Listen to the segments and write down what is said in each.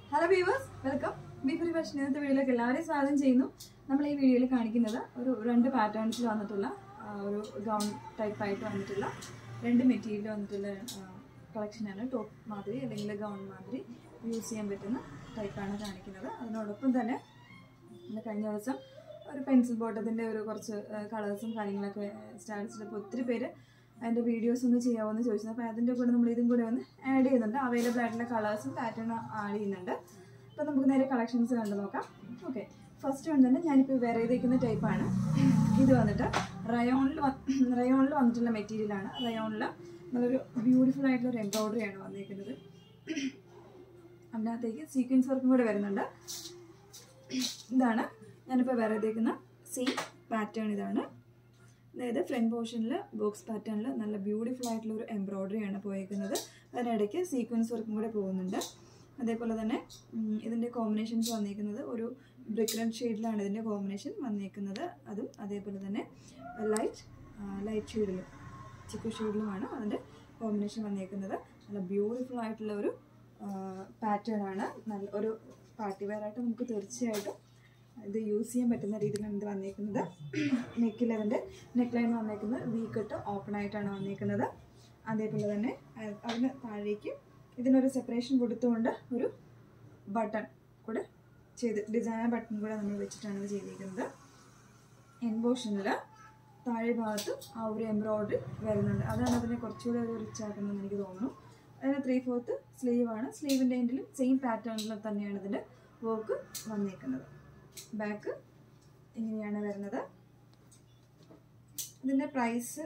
hello viewers welcome beef fashion ഇന്നത്തെ വീഡിയോയിലേക്ക് എല്ലാവരെയും സ്വാഗതം ചെയ്യുന്നു നമ്മൾ ഈ വീഡിയോയിൽ കാണിക്കുന്നത് ഒരു രണ്ട് പാറ്റേൺസിൽ വന്നിട്ടുള്ള ആ, ഒരു ഗൗൺ ടൈപ്പ് ആയിട്ട് വന്നിട്ടുള്ള രണ്ട് മെറ്റീരിയൽ വന്നിട്ടുള്ള കളക്ഷനാണ് ടോപ്പ് മാതിരി അല്ലെങ്കിൽ ഗൗൺ മാതിരി യൂസ് ചെയ്യാൻ പറ്റുന്ന ടൈപ്പാണ് കാണിക്കുന്നത് അതിനോടൊപ്പം തന്നെ നമ്മൾ കഴിഞ്ഞ ദിവസം ഒരു പെൻസിൽ ബോട്ടത്തിൻ്റെ ഒരു കുറച്ച് കളേഴ്സും കാര്യങ്ങളൊക്കെ സ്റ്റാറ്റസിലപ്പോൾ ഒത്തിരി പേര് അതിൻ്റെ വീഡിയോസ് ഒന്ന് ചെയ്യാമോ എന്ന് ചോദിച്ചത് അപ്പോൾ അതിൻ്റെ കൂടെ നമ്മൾ ഇതും കൂടെ ഒന്ന് ആഡ് ചെയ്യുന്നുണ്ട് അവൈലബിൾ ആയിട്ടുള്ള കളേഴ്സും പാറ്റേൺ ആഡ് ചെയ്യുന്നുണ്ട് അപ്പോൾ നമുക്ക് നേരെ കളക്ഷൻസ് കണ്ടു നോക്കാം ഓക്കെ ഫസ്റ്റ് വൺ തന്നെ ഞാനിപ്പോൾ വേറെ ചെയ്തേക്കുന്ന ടൈപ്പാണ് ഇത് വന്നിട്ട് റയോണിൽ റയോണിൽ വന്നിട്ടുള്ള മെറ്റീരിയലാണ് റയോണിൽ നല്ലൊരു ബ്യൂട്ടിഫുൾ ആയിട്ടുള്ള ഒരു എംബ്രോയ്ഡറിയാണ് വന്നിരിക്കുന്നത് അതിനകത്തേക്ക് സീക്വൻസ് വർക്കും കൂടെ വരുന്നുണ്ട് ഇതാണ് ഞാനിപ്പോൾ വേറെ ചെയ്തേക്കുന്ന സെയിം പാറ്റേൺ ഇതാണ് അതായത് ഫ്രണ്ട് പോർഷനിൽ ബോക്സ് പാറ്റേണിൽ നല്ല ബ്യൂട്ടിഫുൾ ആയിട്ടുള്ള ഒരു എംബ്രോയ്ഡറി ആണ് പോയേക്കുന്നത് അതിനിടയ്ക്ക് സീക്വൻസ് വർക്കും കൂടെ പോകുന്നുണ്ട് അതേപോലെ തന്നെ ഉം, ഇതിൻ്റെ കോമ്പിനേഷൻസ് വന്നിരിക്കുന്നത് ഒരു ബ്രിക്ക് റെഡ് ഷെയ്ഡിലാണ് ഇതിൻ്റെ കോമ്പിനേഷൻ വന്നിരിക്കുന്നത് അതും അതേപോലെ തന്നെ ലൈറ്റ് ലൈറ്റ് ഷെയ്ഡിലും ചിക്കു ഷെയ്ഡിലുമാണ് അതിൻ്റെ കോമ്പിനേഷൻ വന്നിരിക്കുന്നത് നല്ല ബ്യൂട്ടിഫുൾ ആയിട്ടുള്ള ഒരു പാറ്റേൺ ആണ് നല്ല ഒരു പാർട്ടി വെയർ ആയിട്ട് നമുക്ക് തീർച്ചയായിട്ടും ഇത് യൂസ് ചെയ്യാൻ പറ്റുന്ന രീതിയിലാണ് ഇത് വന്നിരിക്കുന്നത് നെക്കിൽ അതിൻ്റെ നെക്ക് ലൈൻ വന്നേക്കുന്നത് വി കട്ട് ഓപ്പൺ ആയിട്ടാണ് വന്നിരിക്കുന്നത് അതേപോലെ തന്നെ അഹ് അതിന് താഴേക്ക് ഇതിനൊരു സെപ്പറേഷൻ കൊടുത്തുകൊണ്ട് ഒരു ബട്ടൺ കൂടെ ചെയ്ത് ഡിസൈനർ ബട്ടൺ കൂടെ നമ്മൾ വെച്ചിട്ടാണ് ഇത് ചെയ്തിരിക്കുന്നത് എൻ പോർഷനിൽ താഴെ ഭാഗത്ത് ആ ഒരു എംബ്രോയ്ഡറി വരുന്നുണ്ട് അതാണ് അതിനെ കുറച്ചുകൂടെ ഒരു റിച്ച് ആക്കുന്നതെന്ന് എനിക്ക് തോന്നുന്നു അതിന് ത്രീ ഫോർത്ത് സ്ലീവാണ് സ്ലീവിൻ്റെ എൻഡിലും സെയിം പാറ്റേണിൽ തന്നെയാണ് ഇതിൻ്റെ വർക്ക് വന്നേക്കുന്നത് ബാക്ക് ഇങ്ങനെയാണ് വരുന്നത് ഇതിൻ്റെ price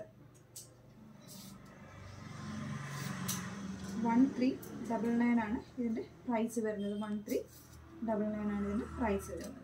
one three double nine ആണ് ഇതിൻ്റെ പ്രൈസ് വരുന്നത് വൺ ത്രീ ഡബിൾ നയൻ ആണ് ഇതിൻ്റെ പ്രൈസ് വരുന്നത്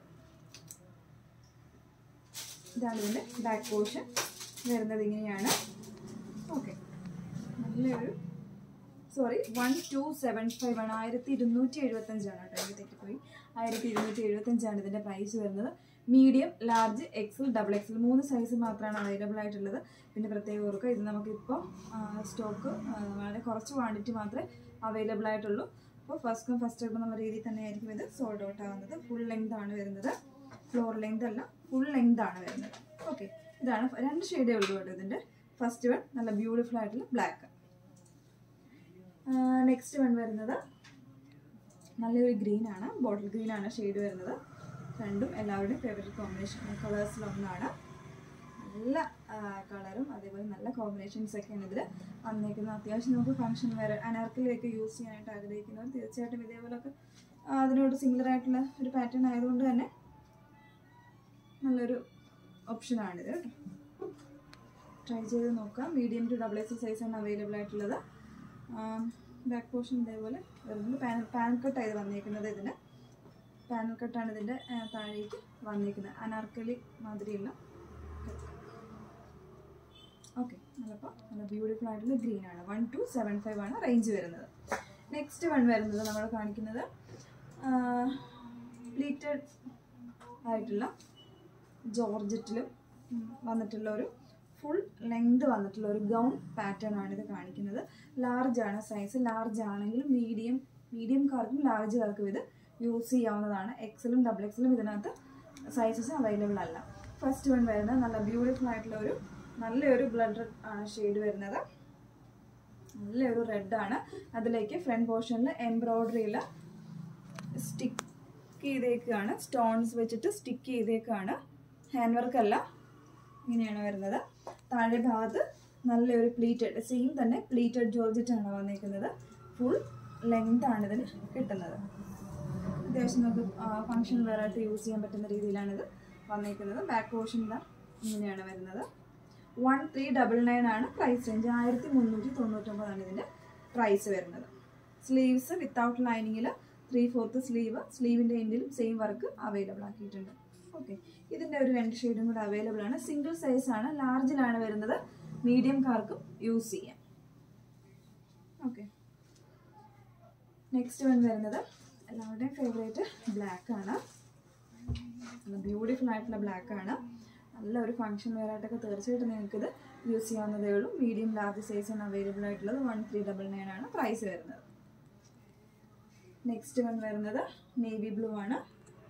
ഇതാണ് ഇതിൻ്റെ ബാക്ക് പോർഷൻ വരുന്നത് ഇങ്ങനെയാണ് ഓക്കെ നല്ലൊരു sorry one two seven five ആണ് ആയിരത്തി ഇരുന്നൂറ്റി എഴുപത്തഞ്ചാണ് കേട്ടോ എനിക്ക് തെറ്റിപ്പോയി ആയിരത്തി ഇരുന്നൂറ്റി എഴുപത്തഞ്ചാണ് ഇതിൻ്റെ പ്രൈസ് വരുന്നത് medium large XL double XL മൂന്ന് സൈസ് മാത്രമാണ് അവൈലബിൾ ആയിട്ടുള്ളത് പിന്നെ പ്രത്യേകം ഓർക്കുക ഇത് നമുക്കിപ്പോൾ സ്റ്റോക്ക് വളരെ കുറച്ച് ക്വാണ്ടിറ്റി മാത്രമേ അവൈലബിൾ ആയിട്ടുള്ളൂ അപ്പോൾ ഫസ്റ്റ് കം ഫസ്റ്റ് ഔട്ട് എന്നുള്ള രീതിയിൽ തന്നെയായിരിക്കും ഇത് സോൾഡ് ഔട്ട് ആവുന്നത് ഫുൾ ലെങ്ത് ആണ് വരുന്നത് ഫ്ലോർ ലെങ്ത് അല്ല ഫുൾ ലെങ്ത് ആണ് വരുന്നത് ഓക്കെ ഇതാണ് രണ്ട് ഷെയ്ഡേ ഉള്ളൂ കേട്ടോ ഇതിൻ്റെ ഫസ്റ്റ് വൺ നല്ല ബ്യൂട്ടിഫുൾ ആയിട്ടുള്ള ബ്ലാക്ക് നെക്സ്റ്റ് വൺ വരുന്നത് നല്ലൊരു ഗ്രീൻ ആണ് ബോട്ടിൽ ഗ്രീൻ ആണ് ഷെയ്ഡ് വരുന്നത് രണ്ടും എല്ലാവരുടെയും ഫേവറേറ്റ് കോമ്പിനേഷൻ കളേഴ്സിലൊന്നാണ് നല്ല കളറും അതേപോലെ നല്ല കോമ്പിനേഷൻസ് ഒക്കെയാണ് ഇതിൽ വന്നേക്കുന്നത് അത്യാവശ്യം നമുക്ക് ഫംഗ്ഷൻ വേറെ അനാർക്കലിയൊക്കെ യൂസ് ചെയ്യാനായിട്ട് ആഗ്രഹിക്കുന്നവർ തീർച്ചയായിട്ടും ഇതേപോലൊക്കെ ആ, അതിനോട് സിമിലർ ആയിട്ടുള്ള ഒരു പാറ്റേൺ ആയതുകൊണ്ട് തന്നെ നല്ലൊരു ഓപ്ഷനാണിത് കേട്ടോ ട്രൈ ചെയ്ത് നോക്കാം മീഡിയം ടു ഡബിൾ എക്സ് സൈസാണ് അവൈലബിൾ ആയിട്ടുള്ളത് ബാക്ക് പോർഷൻ ഇതേപോലെ വരുന്നുണ്ട് പാനൽ പാനൽ കട്ടായത് വന്നേക്കുന്നത് ഇതിന് പാനൽ കട്ടാണ് ഇതിൻ്റെ ആ, താഴേക്ക് വന്നേക്കുന്നത് അനാർക്കലി മാതിരിയുള്ള ഓക്കെ നല്ലപ്പോൾ നല്ല ബ്യൂട്ടിഫുൾ ആയിട്ടുള്ള ഗ്രീൻ ആണ് വൺ ടു സെവൻ ഫൈവ് ആണ് റേഞ്ച് വരുന്നത് നെക്സ്റ്റ് വൺ വരുന്നത് നമ്മൾ കാണിക്കുന്നത് പ്ലീറ്റഡ് ആയിട്ടുള്ള ജോർജറ്റിലും വന്നിട്ടുള്ള ഒരു ഫുൾ ലെങ്ത് വന്നിട്ടുള്ള ഒരു ഗൗൺ പാറ്റേൺ ആണ് ഇത് കാണിക്കുന്നത് ലാർജ് ആണ് സൈസ് ലാർജ് ആണെങ്കിലും മീഡിയം മീഡിയംകാർക്കും ലാർജുകാർക്കും ഇത് യൂസ് ചെയ്യാവുന്നതാണ് എക്സലും ഡബിൾ എക്സലും ഇതിനകത്ത് സൈസസ് അവൈലബിൾ അല്ല ഫസ്റ്റ് വൺ വരുന്നത് നല്ല ബ്യൂട്ടിഫുൾ ആയിട്ടുള്ള ഒരു നല്ലൊരു ബ്ലഡ് റെഡ് ആണ് ഷെയ്ഡ് വരുന്നത് നല്ലൊരു റെഡ് ആണ് അതിലേക്ക് ഫ്രണ്ട് പോർഷനിൽ എംബ്രോയ്ഡറിയിൽ സ്റ്റിക്ക് ചെയ്തേക്കാണ് സ്റ്റോൺസ് വെച്ചിട്ട് സ്റ്റിക്ക് ചെയ്തേക്കാണ് ഹാൻഡ് വർക്ക് അല്ല ഇങ്ങനെയാണ് വരുന്നത് താഴെ ഭാഗത്ത് നല്ലൊരു പ്ലീറ്റഡ് സെയിം തന്നെ പ്ലീറ്റഡ് ജോർജറ്റ് ആണ് വന്നിരിക്കുന്നത് ഫുൾ ലെങ്ത് ആണ് ഇതിന് കിട്ടുന്നത് അത്യാവശ്യം നമുക്ക് ഫങ്ഷൻ വെയർ ആയിട്ട് യൂസ് ചെയ്യാൻ പറ്റുന്ന രീതിയിലാണ് ഇത് വന്നിരിക്കുന്നത് ബാക്ക് പോർഷൻ ഇതാ ഇങ്ങനെയാണ് വരുന്നത് വൺ ത്രീ ഡബിൾ നയൻ ആണ് പ്രൈസ് റേഞ്ച് ആയിരത്തി മുന്നൂറ്റി തൊണ്ണൂറ്റൊമ്പതാണ് ഇതിൻ്റെ പ്രൈസ് വരുന്നത് സ്ലീവ്സ് വിത്തൗട്ട് ലൈനിങ്ങിൽ ത്രീ ഫോർത്ത് സ്ലീവ് സ്ലീവിൻ്റെ എൻഡിലും സെയിം വർക്ക് അവൈലബിൾ ആക്കിയിട്ടുണ്ട് ഓക്കെ ഇതിൻ്റെ ഒരു രണ്ട് ഷെയ്ഡും കൂടെ അവൈലബിൾ ആണ് സിംഗിൾ സൈസ് ആണ് ലാർജിലാണ് വരുന്നത് മീഡിയം കാർക്കും യൂസ് ചെയ്യാം ഓക്കെ നെക്സ്റ്റ് വൺ വരുന്നത് എല്ലാവരുടെയും ഫേവറേറ്റ് ബ്ലാക്ക് ആണ് നല്ല ബ്യൂട്ടിഫുൾ ആയിട്ടുള്ള ബ്ലാക്ക് ആണ് നല്ല ഒരു ഫംഗ്ഷൻ വെയർ ആയിട്ടൊക്കെ തീർച്ചയായിട്ടും നിങ്ങൾക്കിത് യൂസ് ചെയ്യാവുന്നതേ ഉള്ളൂ മീഡിയം ലാർജ് സൈസ് ആണ് അവൈലബിൾ ആയിട്ടുള്ളത് വൺ ത്രീ ഡബിൾ നയൻ ആണ് പ്രൈസ് വരുന്നത് നെക്സ്റ്റ് വൺ വരുന്നത് നേവി ബ്ലൂ ആണ്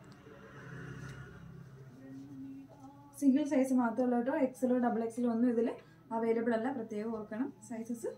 സിംഗിൾ സൈസ് മാത്രമല്ല കേട്ടോ എക്സലോ ഡബിൾ എക്സലോ ഒന്നും ഇതിൽ അവൈലബിൾ അല്ല പ്രത്യേകം ഓർക്കണം സൈസസ്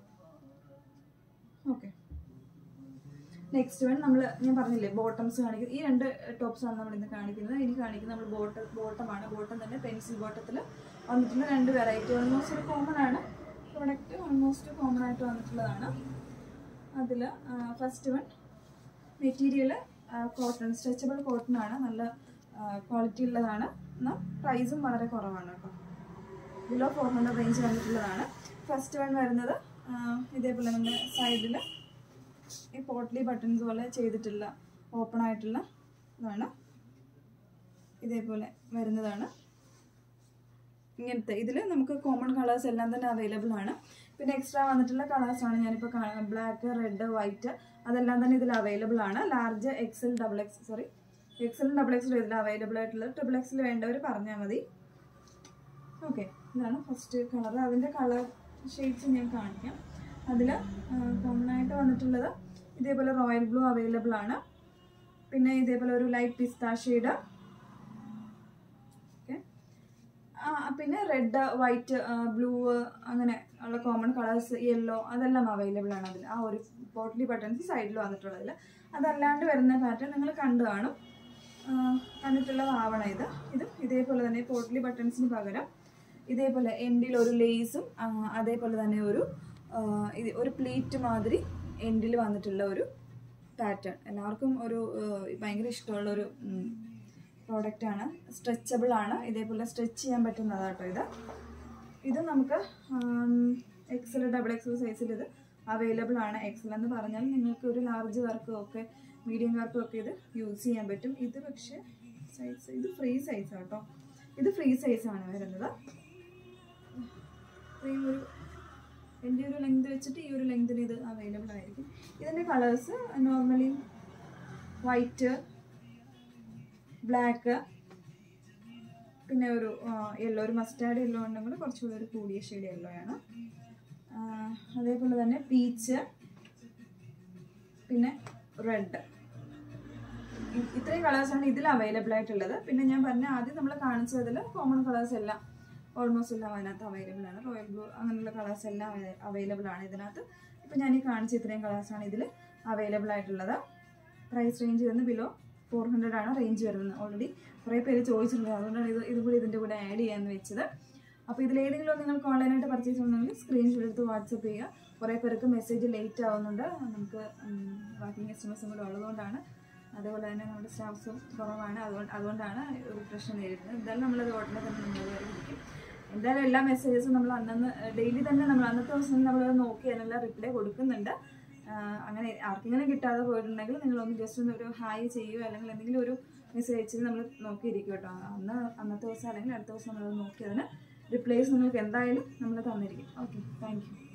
ഓക്കെ നെക്സ്റ്റ് വൺ നമ്മൾ ഞാൻ പറഞ്ഞില്ലേ ബോട്ടംസ് കാണിക്കുന്നത് ഈ രണ്ട് ടോപ്സ് ആണ് നമ്മൾ ഇന്ന് കാണിക്കുന്നത് ഇനി കാണിക്കുന്നത് നമ്മൾ ബോട്ടം ബോട്ടമാണ് ബോട്ടം തന്നെ പെൻസിൽ ബോട്ടത്തിൽ വന്നിട്ടുള്ള രണ്ട് വെറൈറ്റി ഓൾമോസ്റ്റ് ഒരു കോമൺ ആണ് പ്രൊഡക്റ്റ് ഓൾമോസ്റ്റ് കോമൺ ആയിട്ട് വന്നിട്ടുള്ളതാണ് അതിൽ first one material cotton stretchable cotton ആണ് നല്ല ക്വാളിറ്റി ഉള്ളതാണ് എന്നാൽ പ്രൈസും വളരെ കുറവാണ് കേട്ടോ ബിലോ ഫോർ ഹൺഡ്രഡ് റേഞ്ച് വന്നിട്ടുള്ളതാണ് ഫസ്റ്റ് വൺ വരുന്നത് ആ, ഇതേപോലെ നമ്മുടെ സൈഡിൽ ഈ പോട്ട്ലി ബട്ടൺസ് പോലെ ചെയ്തിട്ടുള്ള ഓപ്പൺ ആയിട്ടുള്ള ഇതാണ് ഇതേപോലെ വരുന്നതാണ് ഇങ്ങനത്തെ ഇതിൽ നമുക്ക് കോമൺ കളേഴ്സ് എല്ലാം തന്നെ അവൈലബിൾ ആണ് പിന്നെ എക്സ്ട്രാ വന്നിട്ടുള്ള കളേഴ്സാണ് ഞാനിപ്പോൾ കാണുന്നത് ബ്ലാക്ക് റെഡ് വൈറ്റ് അതെല്ലാം തന്നെ ഇതിൽ അവൈലബിൾ ആണ് large XL double X sorry എക്സലും ഡബിൾ എക്സലും ഇതിൽ അവൈലബിൾ ആയിട്ടുള്ളത് ട്രിപ്പിൾ എക്സിൽ വേണ്ടവർ പറഞ്ഞാൽ മതി ഓക്കെ ഇതാണ് ഫസ്റ്റ് കളർ അതിൻ്റെ കളർ ഷെയ്ഡ്സ് ഞാൻ കാണിക്കാം അതിൽ കോമൺ ആയിട്ട് വന്നിട്ടുള്ളത് ഇതേപോലെ റോയൽ ബ്ലൂ അവൈലബിൾ ആണ് പിന്നെ ഇതേപോലെ ഒരു ലൈറ്റ് പിസ്ത ഷെയ്ഡ് ഓക്കെ പിന്നെ റെഡ് വൈറ്റ് ബ്ലൂ അങ്ങനെ ഉള്ള കോമൺ കളേഴ്സ് യെല്ലോ അതെല്ലാം അവൈലബിൾ ആണ് അതിൽ ആ ഒരു പോട്ട്ലി ബട്ടൺസ് സൈഡിൽ വന്നിട്ടുള്ളതിൽ അതല്ലാണ്ട് വരുന്ന പാറ്റേൺ നിങ്ങൾ കണ്ടു കാണും ആ, കണ്ടിട്ടുള്ളതാവണം ഇത് ഇത് ഇതേപോലെ തന്നെ പോട്ട്ലി ബട്ടൺസിന് പകരം ഇതേപോലെ എൻഡിൽ ഒരു ലേസും അതേപോലെ തന്നെ ഒരു ആ, ഇത് ഒരു പ്ലീറ്റ് മാതിരി എൻഡിൽ വന്നിട്ടുള്ള ഒരു പാറ്റേൺ എല്ലാവർക്കും ഒരു ആ, ഭയങ്കര ഇഷ്ടമുള്ള ഒരു പ്രോഡക്റ്റ് ആണ് സ്ട്രെച്ചബിൾ ആണ് ഇതേപോലെ സ്ട്രെച്ച് ചെയ്യാൻ പറ്റുന്നതാട്ടോ ഇത് ഇത് നമുക്ക് എക്സൽ ഡബിൾ എക്സൽ സൈസിൽ ഇത് അവൈലബിൾ ആണ് എക്സൽ എന്ന് പറഞ്ഞാൽ നിങ്ങൾക്ക് ഒരു ലാർജ് വർക്കും ഒക്കെ മീഡിയം വർക്കും ഒക്കെ ഇത് യൂസ് ചെയ്യാൻ പറ്റും ഇത് പക്ഷേ സൈസ് ഇത് ഫ്രീ സൈസ് കേട്ടോ ഇത് ഫ്രീ സൈസാണ് വരുന്നത് ഇത്രയും ഒരു എൻ്റെ ഒരു ലെങ്ത് വെച്ചിട്ട് ഈ ഒരു ലെങ്തിൽ ഇത് അവൈലബിൾ ആയിരിക്കും ഇതിൻ്റെ കളേഴ്സ് നോർമലി വൈറ്റ് ബ്ലാക്ക് പിന്നെ ഒരു യെല്ലോ ഒരു മസ്റ്റാർഡ് യെല്ലോ ഉണ്ടെങ്കിൽ കുറച്ചുകൂടി ഒരു കൂടിയ ഷെയ്ഡ് യെല്ലോ ആണ് ആ, അതേപോലെ തന്നെ പീച്ച് പിന്നെ റെഡ് ഇത്രയും കളേഴ്സാണ് ഇതിൽ അവൈലബിൾ ആയിട്ടുള്ളത് പിന്നെ ഞാൻ പറഞ്ഞ ആദ്യം നമ്മൾ കാണിച്ചതിൽ കോമൺ കളേഴ്സ് എല്ലാം ഓൾമോസ്റ്റ് എല്ലാം അതിനകത്ത് അവൈലബിൾ ആണ് റോയൽ ബ്ലൂ അങ്ങനെയുള്ള കളേഴ്സ് എല്ലാം അവൈലബിൾ ആണ് ഇതിനകത്ത് ഇപ്പം ഞാൻ ഈ കാണിച്ച ഇത്രയും കളേഴ്സാണ് ഇതിൽ അവൈലബിൾ ആയിട്ടുള്ളത് പ്രൈസ് റേഞ്ച് വരുന്നത് ബിലോ ഫോർ ഹൺഡ്രഡ് ആണ് റേഞ്ച് വരുന്നത് ഓൾറെഡി കുറേ പേര് ചോദിച്ചിട്ടുണ്ട് അതുകൊണ്ടാണ് ഇത് ഇത് കൂടി ഇതിൻ്റെ കൂടെ ആഡ് ചെയ്യാമെന്ന് വെച്ചത് അപ്പോൾ ഇതിലേതെങ്കിലും നിങ്ങൾക്ക് ഓൺലൈനായിട്ട് പർച്ചേസ് ചെയ്യണമെങ്കിൽ സ്ക്രീൻഷോട്ട് എടുത്ത് വാട്സപ്പ് ചെയ്യുക കുറേ പേർക്ക് മെസ്സേജ് ലേറ്റ് ആവുന്നുണ്ട് നമുക്ക് വർക്കിംഗ് കസ്റ്റമേഴ്സും കൂടെ ഉള്ളതുകൊണ്ടാണ് അതുപോലെ തന്നെ നമ്മുടെ സ്റ്റാഫ്സും കുറവാണ് അതുകൊണ്ട് അതുകൊണ്ടാണ് ഒരു പ്രശ്നം നേരിടുന്നത് എന്തായാലും നമ്മളത് ഉടനെ തന്നെ നമ്മൾ ഇരിക്കും എന്തായാലും എല്ലാ മെസ്സേജസും നമ്മൾ അന്നന്ന് ഡെയിലി തന്നെ നമ്മൾ അന്നത്തെ ദിവസം നമ്മൾ നോക്കി അതിനുള്ള റിപ്ലൈ കൊടുക്കുന്നുണ്ട് ആഹ് അങ്ങനെ ആർക്കെങ്കിലും കിട്ടാതെ പോയിട്ടുണ്ടെങ്കിൽ നിങ്ങളൊന്ന് ജസ്റ്റ് ഒന്ന് ഒരു ഹായ് ചെയ്യുകയോ അല്ലെങ്കിൽ എന്തെങ്കിലും ഒരു മെസ്സേജ് അയച്ചിട്ട് നമ്മൾ നോക്കിയിരിക്കും കേട്ടോ അന്ന് അന്നത്തെ ദിവസം അല്ലെങ്കിൽ അടുത്ത ദിവസം നമ്മൾ നോക്കി അതിന് റിപ്ലൈസ് നിങ്ങൾക്ക് എന്തായാലും നമ്മൾ തന്നിരിക്കും ഓക്കെ താങ്ക് യു